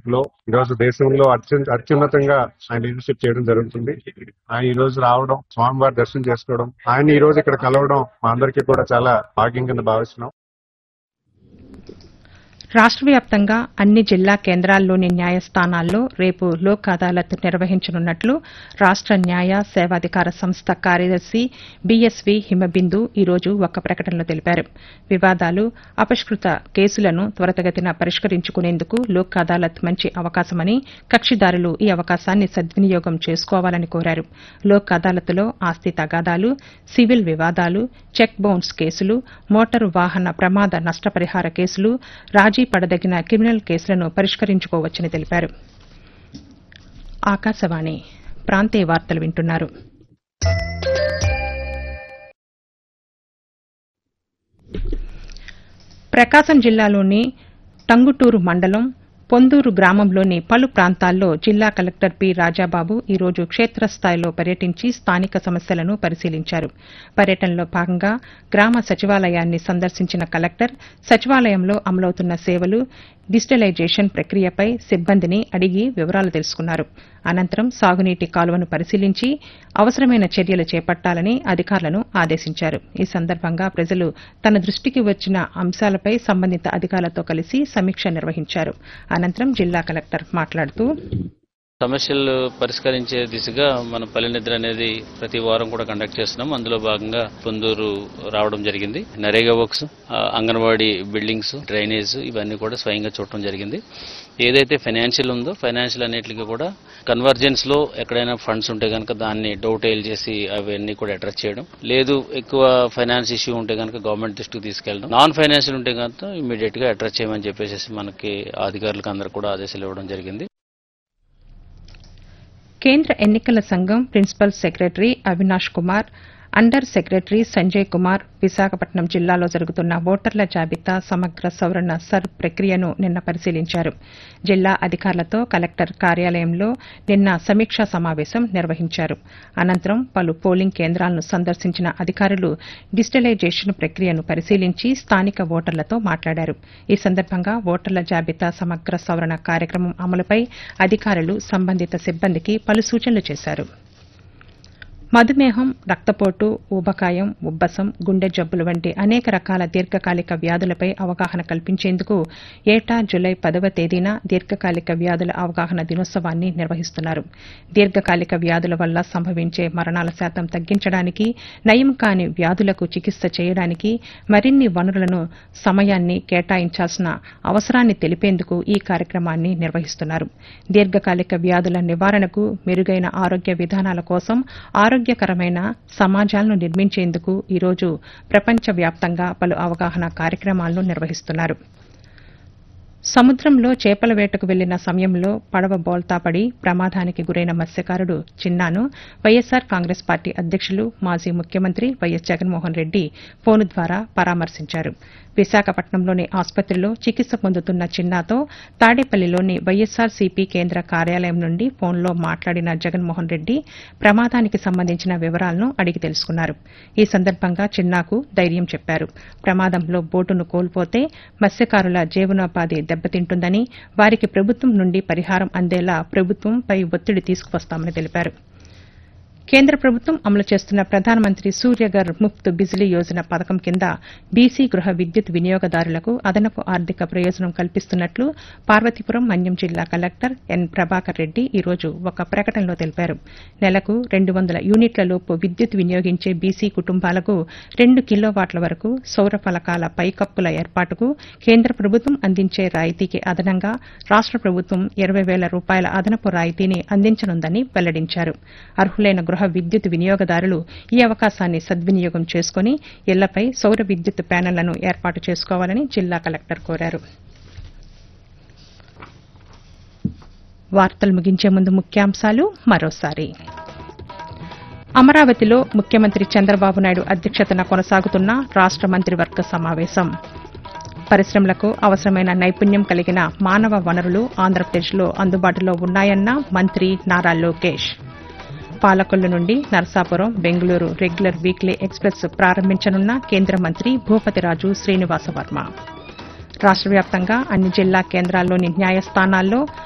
లో ఈ రోజు దేశంలో అత్యున్ అత్యున్నతంగా ఆయన లీడర్షిప్ చేయడం జరుగుతుంది ఆయన ఈ రోజు రావడం స్వామివారి దర్శనం చేసుకోవడం ఆయన ఈ రోజు ఇక్కడ కలవడం మా అందరికీ కూడా చాలా భాగ్యం కింద భావిస్తున్నాం రాష్ట్ర వ్యాప్తంగా అన్ని జిల్లా కేంద్రాల్లోని న్యాయస్థానాల్లో రేపు లోక్ అదాలత్ నిర్వహించనున్నట్లు రాష్ట్ర న్యాయ సేవాధికార సంస్థ కార్యదర్శి బీఎస్వీ హిమబిందు ఈ రోజు ఒక ప్రకటనలో తెలిపారు వివాదాలు అపష్కృత కేసులను త్వరితగతిన పరిష్కరించుకునేందుకు లోక్ అదాలత్ మంచి అవకాశమని కక్షిదారులు ఈ అవకాశాన్ని సద్వినియోగం చేసుకోవాలని కోరారు లోక్ అదాలత్లో ఆస్తి తగాదాలు సివిల్ వివాదాలు చెక్ బౌన్స్ కేసులు మోటారు వాహన ప్రమాద నష్టపరిహార కేసులు రాజీ పడదగిన క్రిమినల్ కేసులను పరిష్కరించుకోవచ్చని తెలిపారు ఆకాశవాణి ప్రాంతీయ వార్తలు వింటున్నారు ప్రకాశం జిల్లాలోని టంగుటూరు మండలం పొందూరు గ్రామంలోని పలు ప్రాంతాల్లో జిల్లా కలెక్టర్ పి రాజాబాబు ఈ రోజు క్షేత్రస్థాయిలో పర్యటించి స్థానిక సమస్యలను పరిశీలించారు పర్యటనలో భాగంగా గ్రామ సచివాలయాన్ని సందర్శించిన కలెక్టర్ సచివాలయంలో అమలవుతున్న సేవలు డిజిటలైజేషన్ ప్రక్రియపై సిబ్బందిని అడిగి వివరాలు తెలుసుకున్నారు అనంతరం సాగునీటి కాలువను పరిశీలించి అవసరమైన చర్యలు చేపట్టాలని అధికారులను ఆదేశించారు ఈ సందర్భంగా ప్రజలు తన దృష్టికి వచ్చిన అంశాలపై సంబంధిత అధికారులతో కలిసి సమీక్ష నిర్వహించారు అనంతరం జిల్లా కలెక్టర్ మాట్లాడుతూ సమస్యలు పరిష్కరించే దిశగా మన పల్లె నిద్ర అనేది ప్రతి వారం కూడా కండక్ట్ చేస్తున్నాం అందులో భాగంగా పొందూరు రావడం జరిగింది నరేగా వర్క్స్ ఆ, అంగన్వాడీ బిల్డింగ్స్ డ్రైనేజ్ ఇవన్నీ కూడా స్వయంగా చూడటం జరిగింది ఏదైతే ఫైనాన్షియల్ ఉందో ఫైనాన్షియల్ అన్నిటికీ కూడా కన్వర్జెన్స్ లో ఎక్కడైనా ఫండ్స్ ఉంటే కనుక దాన్ని డౌటైల్ చేసి అవన్నీ కూడా అడ్రస్ చేయడం లేదు ఎక్కువ ఫైనాన్స్ ఇష్యూ ఉంటే కనుక గవర్నమెంట్ దృష్టికి తీసుకెళ్ళడం నాన్ ఫైనాన్షియల్ ఉంటే కనుక ఇమీడియట్ గా అడ్రస్ చేయమని చెప్పేసి మనకి అధికారులకు అందరూ కూడా ఆదేశాలు ఇవ్వడం జరిగింది కేంద్ర ఎన్నికల సంఘం principal secretary Avinash Kumar under secretary Sanjay Kumar Visakhapatnam జిల్లాలో జరుగుతున్న ఓటర్ల జాబితా సమగ్ర సవరణ సర్ ప్రక్రియను నిన్న పరిశీలించారు జిల్లా అధికారులతో కలెక్టర్ కార్యాలయంలో నిన్న సమీక్షా సమావేశం నిర్వహించారు అనంతరం పలు పోలింగ్ కేంద్రాలను సందర్శించిన అధికారులు డిజిటలైజేషన్ ప్రక్రియను పరిశీలించి స్థానిక ఓటర్లతో మాట్లాడారు ఈ సందర్భంగా ఓటర్ల జాబితా సమగ్ర సవరణ కార్యక్రమం అమలుపై అధికారులు సంబంధిత సిబ్బందికి పలు సూచనలు చేశారు మధుమేహం రక్తపోటు ఊబకాయం ఉబ్బసం గుండె జబ్బులు వంటి అనేక రకాల దీర్ఘకాలిక వ్యాధులపై అవగాహన కల్పించేందుకు ఏటా జులై పదవ తేదీన దీర్ఘకాలిక వ్యాధుల అవగాహన దినోత్సవాన్ని నిర్వహిస్తున్నారు దీర్ఘకాలిక వ్యాధుల వల్ల సంభవించే మరణాల శాతం తగ్గించడానికి నయం కాని వ్యాధులకు చికిత్స చేయడానికి మరిన్ని వనరులను సమయాన్ని కేటాయించాల్సిన అవసరాన్ని తెలిపేందుకు ఈ కార్యక్రమాన్ని నిర్వహిస్తున్నారు దీర్ఘకాలిక వ్యాధుల నివారణకు మెరుగైన ఆరోగ్య విధానాల కోసం ఆరోగ్యకరమైన సమాజాలను నిర్మించేందుకు ఈరోజు ప్రపంచవ్యాప్తంగా పలు అవగాహన కార్యక్రమాలను నిర్వహిస్తున్నారు సముద్రంలో చేపల వేటకు వెళ్లిన సమయంలో పడవ బోల్తాపడి ప్రమాదానికి గురైన మత్స్యకారుడు చిన్నాను వైఎస్సార్ కాంగ్రెస్ పార్టీ అధ్యక్షులు మాజీ ముఖ్యమంత్రి వైఎస్ జగన్మోహన్ రెడ్డి ఫోను ద్వారా పరామర్శించారు విశాఖపట్నంలోని ఆసుపత్రిలో చికిత్స పొందుతున్న చిన్నాతో తాడేపల్లిలోని వైఎస్సార్ సిపి కేంద్ర కార్యాలయం నుండి ఫోన్లో మాట్లాడిన జగన్మోహన్ రెడ్డి ప్రమాదానికి సంబంధించిన వివరాలను అడిగి తెలుసుకున్నారు ఈ సందర్భంగా చిన్నాకు ధైర్యం చెప్పారు ప్రమాదంలో బోటును కోల్పోతే మత్స్యకారుల జీవనోపాధి దెబ్బతింటుందని వారికి ప్రభుత్వం నుండి పరిహారం అందేలా ప్రభుత్వంపై ఒత్తిడి తీసుకువస్తామని తెలిపారు కేంద్ర ప్రభుత్వం అమలు చేస్తున్న ప్రధానమంత్రి సూర్యఘర్ ముఫ్త్ బిజిలీ యోజన పథకం కింద బీసీ గృహ విద్యుత్ వినియోగదారులకు అదనపు ఆర్థిక ప్రయోజనం కల్పిస్తున్నట్లు పార్వతీపురం మన్యం జిల్లా కలెక్టర్ ఎన్ ప్రభాకర్ రెడ్డి ఈ రోజు ఒక ప్రకటనలో తెలిపారు నెలకు రెండు వందల యూనిట్ల లోపు విద్యుత్ వినియోగించే బీసీ కుటుంబాలకు రెండు కిలోవాట్ల వరకు సౌర ఫలకాల పైకప్పుల ఏర్పాటుకు కేంద్ర ప్రభుత్వం అందించే రాయితీకి అదనంగా రాష్ట ప్రభుత్వం ఇరవై వేల రూపాయల అదనపు రాయితీని అందించనుందని వెల్లడించారు అర్హులైన గృహ విద్యుత్ వినియోగదారులు ఈ అవకాశాన్ని సద్వినియోగం చేసుకుని ఇళ్లపై సౌర విద్యుత్ ప్యానెళ్లను ఏర్పాటు చేసుకోవాలని జిల్లా కలెక్టర్ కోరారు వార్తలు ముగించే ముందు ముఖ్యాంశాలు మరోసారి అమరావతిలో ముఖ్యమంత్రి చంద్రబాబు నాయుడు అధ్యక్షతన కొనసాగుతున్న రాష్ట మంత్రివర్గ సమావేశం పరిశ్రమలకు అవసరమైన నైపుణ్యం కలిగిన మానవ వనరులు ఆంధ్రప్రదేశ్లో అందుబాటులో ఉన్నాయన్న మంత్రి నారా లోకేష్ పాలకొల్లు నుండి Narasapuram Bengaluru regular weekly express ప్రారంభించనున్న కేంద్ర మంత్రి భూపతిరాజు శ్రీనివాసవర్మ రాష్ట వ్యాప్తంగా అన్ని జిల్లా కేంద్రాల్లోని న్యాయస్థానాల్లో